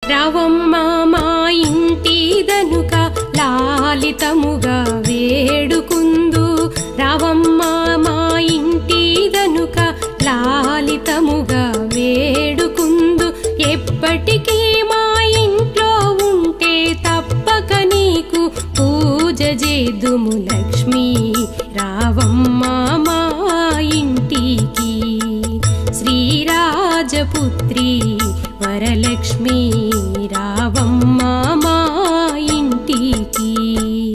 రవమ్మ మా ఇంటి దనుక లాలితముగా వేడుకుందు రవమ్మ మా ఇంటి దనుక లాలితముగా వేడుకుందు ఎప్పటికీ మా ఇంట్లో ఉంటే తప్పక నీకు పూజ చేదుము లక్ష్మీ రావమ్మ మా ఇంటికి శ్రీరాజపుత్రి వరలక్ష్మీ